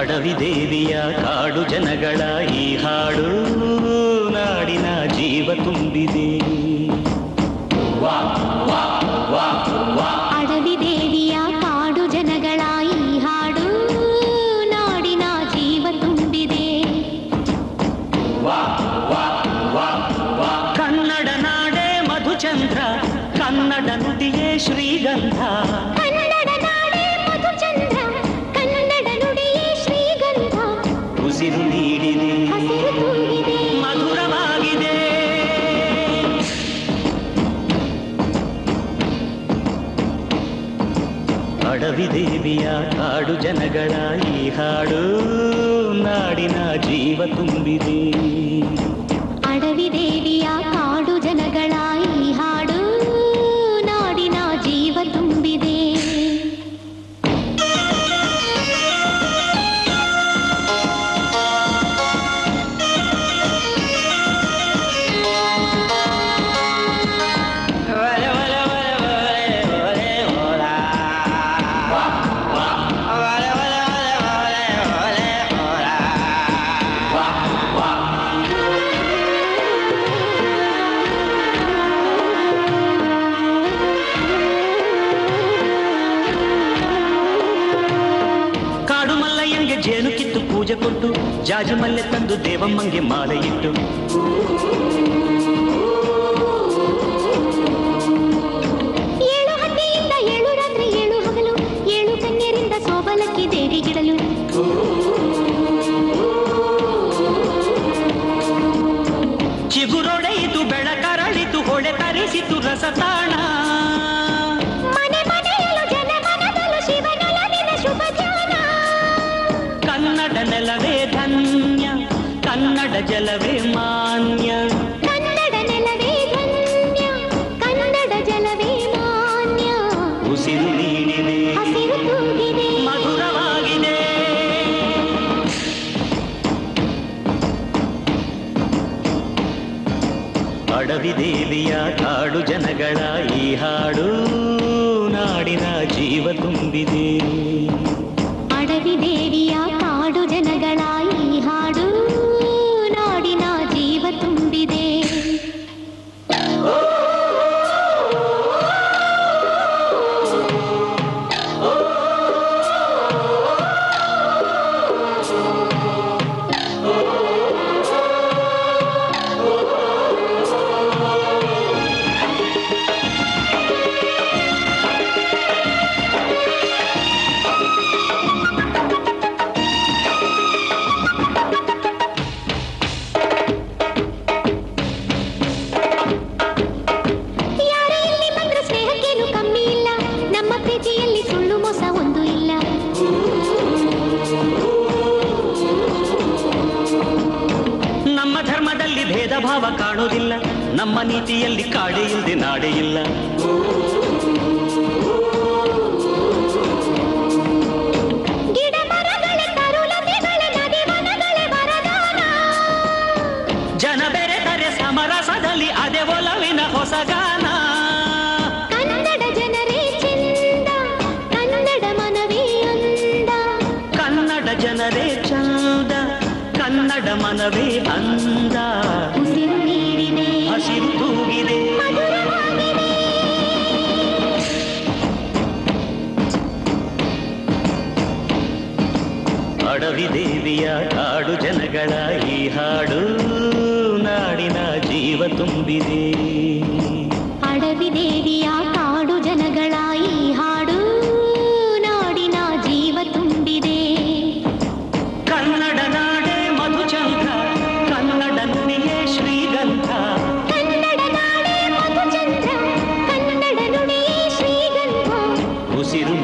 ಅಡವಿ ದೇವಿಯ ಕಾಡು ಜನಗಳ ಈ ಹಾಡು ನಾಡಿನ ಜೀವ ತುಂಬಿದೆ ಅಡವಿ ದೇವಿಯ ಕಾಡು ಜನಗಳ ಈ ಹಾಡು ನಾಡಿನ ಜೀವ ತುಂಬಿದೆ ಕನ್ನಡ ನಾಡೇ ಮಧುಚಂದ್ರ ಕನ್ನಡ ನುಡಿಯೇ ಶ್ರೀಗಂಧ ಕನ್ನಡ ನಾಡೇ ಮಧುಚಂದ್ರ ಕನ್ನಡ ನುಡಿಯೇ ಶ್ರೀಗಂಧ ಉಸಿರು ನೀಡಿದೆ ಹಸಿರು ತುಂಬಿದೆ ಮಧುರವಾಗಿದೆ ಅಡವಿ ದೇವಿಯ ಕಾಡು ಜನಗಳ ಈ ಹಾಡು ನಾಡಿನ ಜೀವ ತುಂಬಿದೆ ಅಡವಿ ದೇವಿಯ ಕಾಡು ಜನಗಳ ಈ ಹಾಡು ನಾಡಿನ ಜೀವ ತುಂಬಿದೆ ಕಾಡು ಮಲ್ಲಯ್ಯಂಗೆ ಜೇನು ಕಿತ್ತು ಪೂಜೆ ಕೊಟ್ಟು ಜಾಜಿ ಮಲ್ಲೆ ತಂದು ದೇವಮ್ಮಂಗೆ ಮಾಲೆ ಇಟ್ಟು ಏಳು ಹಟ್ಟಿಯಿಂದ ಏಳು ರಾತ್ರಿ ಏಳು ಹಗಲು ಏಳು ಕನ್ಯರಿಂದ ಸೋಬಲಕ್ಕಿ ದೇವಿಗಿಡಲು ಚಿಗುರೊಡೆಯಿತು ಬೆಳಕರಳಿತು ಹೊಳೆ ತರಿಸಿತು ರಸತಾಣ ಮನೆ ಮನೆಯಲು ಜನ ಮನದಲು ಶಿವನೊಲವಿನ ಶುಭ ಜಾನ ಕನ್ನಡ ನೆಲವೇ ಧನ್ಯ ಕನ್ನಡ ಜಲವೇ ಮಾನ್ಯ ಕನ್ನಡ ನೆಲವೇ ಧನ್ಯ ಕನ್ನಡ ಜಲವೇ ಮಾನ್ಯ ಉಸಿರು ನೀಡಿದೆ ಹಸಿರು ತೂಗಿದೆ ಮಧುರವಾಗಿದೆ ಅಡವಿ ದೇವಿಯ ಕಾಡು ಜನಗಳ ಈ ಹಾಡು ನಾಡಿನ ಜೀವ ತುಂಬಿದೆ ಅಡವಿ ದೇವಿಯ ಕಾಡು ಜನಗಳ ಈ ಹಾಡು ನಾಡಿನ ಜೀವ ತುಂಬಿದೆ ಯಾರೇ ಇಲ್ಲಿ ಬಂದ್ರು ಸ್ನೇಹಕ್ಕೇನು ಕಮ್ಮಿ ಇಲ್ಲ ನಮ್ಮ ಪ್ರೀತಿಯಲ್ಲಿ ಸುಳ್ಳು ಮೋಸ ಒಂದು ಇಲ್ಲ ನಮ್ಮ ಧರ್ಮದಲ್ಲಿ ಭೇದ ಭಾವ ಕಾಣೋದಿಲ್ಲ ನಮ್ಮ ನೀತಿಯಲ್ಲಿ ಕಾಡೆ ಇಲ್ಲದೆ ನಾಡೆ ಇಲ್ಲ ಗಿಡ ಮರಗಳೇ ತರುಲತೆಗಳೇ ನದಿ ವನಗಳೇ ವರದಾನ ಜನ ಬೆರೆತರೆ ಸಮರಸದಲ್ಲಿ ಅದೇ ಒಲವಿನ ಹೊಸಗಾನ ಕನ್ನಡ ಜನರೇ ಚೆಂದ ಕನ್ನಡ ಮನವೇ ಅಂದ ಕನ್ನಡ ಜನರೇ ಚಂದ ಕನ್ನಡ ಮನವೇ ಅಂದ ಉಸಿರು ನೀಡಿದೆ ಹಸಿರು ತೂಗಿದೆ ಮಧುರವಾಗಿದೆ ಅಡವಿ ದೇವಿಯ ಕಾಡು ಜನಗಳ ಈ ಹಾಡು ನಾಡಿನ ಜೀವ ತುಂಬಿದೆ ಅಡವಿ ದೇವಿಯ ಕಾಡು ಜನಗಳ ಈ ಹಾಡು ನಾಡಿನ ಜೀವ ತುಂಬಿದೆ ಕನ್ನಡ ನಾಡೇ ಮಧುಚಂದ್ರ ಕನ್ನಡ ನುಡಿಯೇ ಶ್ರೀಗಂಧ ಕನ್ನಡ ನಾಡೇ ಮಧುಚಂದ್ರ ಕನ್ನಡ ನುಡಿಯೇ ಶ್ರೀಗಂಧ ಉಸಿರು